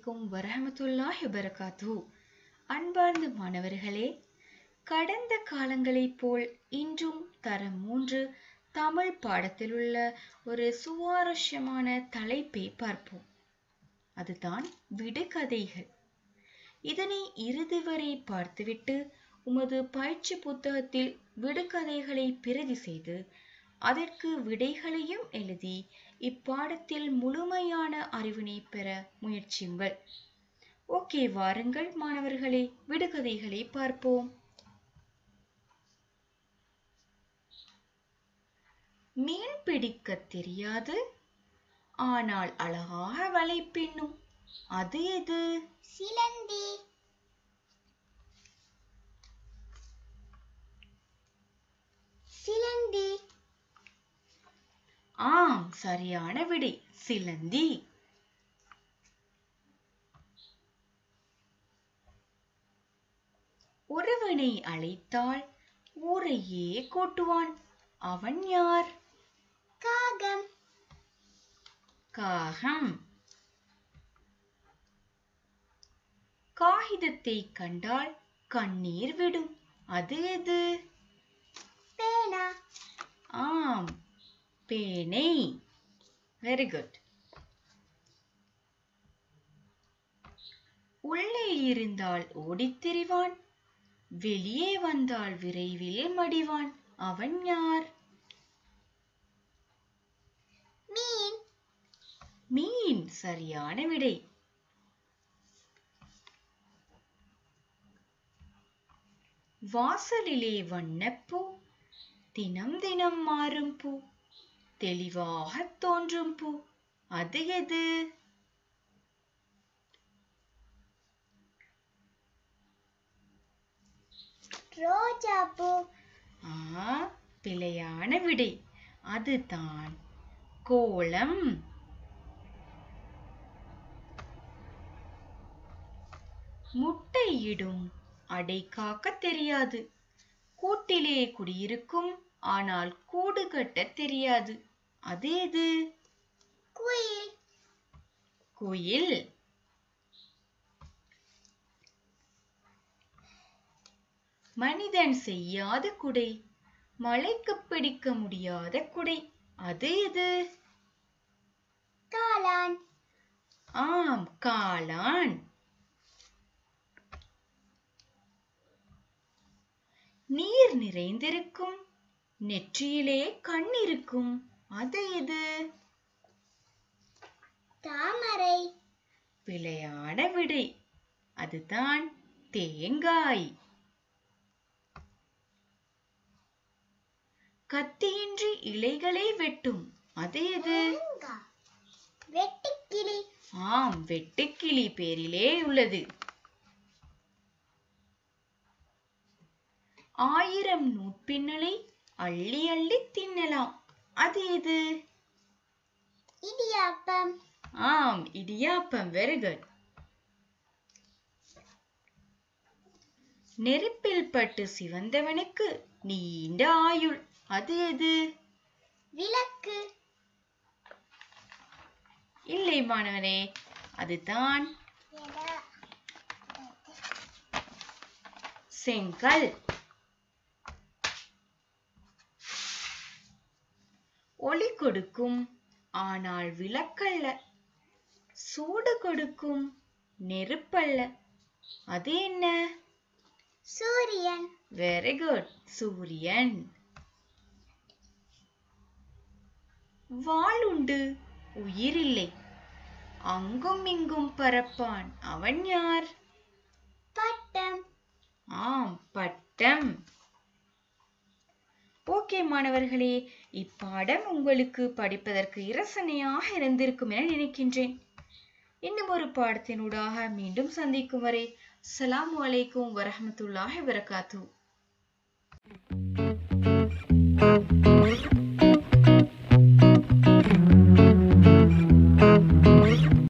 அலைக்கும் வரஹமத்துல்லாஹி வபரகாத்து அன்பார்ந்த மாணவர்களே கடந்த காலங்களைப் போல் இன்றும் தரம் மூன்று தமிழ் பாடத்தில் உள்ள ஒரு சுவாரஸ்யமான தலைப்பை பார்ப்போம் அதுதான் விடுகதைகள் இதனை இறுதி வரை பார்த்துவிட்டு உமது பயிற்சி புத்தகத்தில் விடுகதைகளை பிரதி செய்து அதற்கு விடைகளையும் எழுதி இப்பாடத்தில் முழுமையான அறிவினை பெற முயற்சியுங்கள் ஓகே வாருங்கள் மாணவர்களே விடுகதைகளை பார்ப்போம் மீன் பிடிக்க தெரியாது ஆனால் அழகாக வலை பின்னும் அது எது சிலந்தி சிலந்தி ஆம் சரியான விடை சிலந்தி ஒருவனை அழைத்தால் ஊரையே கூட்டுவான் அவன் யார் காகம் காகம் காகிதத்தை கண்டால் கண்ணீர் விடும் அது எது பேனா ஆம் பேனை வெரி குட் உள்ளே இருந்தால் ஓடித் திரிவான் வெளியே வந்தால் விரைவில் மடிவான் அவன் யார் மீன் மீன் சரியான விடை வாசலிலே வண்ணப்பூ தினம் தினம் மாறும் பூ தெளிவாகத் தோன்றும் பூ அது எது ரோஜா பூ ஆ பிழையான விடை அதுதான் கோலம் முட்டையிடும் அடை காக்க தெரியாது கூட்டிலே குடியிருக்கும் ஆனால் கூடு கட்ட தெரியாது அது எது குயில் குயில் மனிதன் செய்யாத குடை மழைக்கு பிடிக்க முடியாத குடை அது எது காளான் ஆம் காளான் நீர் நிறைந்திருக்கும் நெற்றியிலே கண் இருக்கும் அது எது தாமரை பிழையான விடை அதுதான் தேங்காய் கத்தியின்றி இலைகளை வெட்டும் அது எது தேங்காய். வெட்டுக்கிளி ஆம் வெட்டுக்கிளி பேரிலே உள்ளது ஆயிரம் நூற்பின்னலை அள்ளி அள்ளி தின்னலாம் அது எது இடியாப்பம் ஆம் இடியாப்பம் வெரி குட் நெருப்பில் பட்டு சிவந்தவனுக்கு நீண்ட ஆயுள் அது எது விளக்கு இல்லை மாணவனே அதுதான் செங்கல் ஒளி கொடுக்கும் ஆனால் விளக்கல்ல சூடு கொடுக்கும் நெருப்பல்ல அது என்ன சூரியன் வெரி குட் சூரியன் வாளுண்டு உயிரில்லை அங்கும் இங்கும் பரப்பான் அவன் யார் பட்டம் ஆம் பட்டம் ஓகே மாணவர்களே இப்பாடம் உங்களுக்கு படிப்பதற்கு இரசனையாக இருந்திருக்கும் என நினைக்கின்றேன் இன்னும் ஒரு பாடத்தினூடாக மீண்டும் சந்திக்கும் வரை அஸ்ஸலாமு அலைக்கும் வரஹ்மத்துல்லாஹி வரகாத்து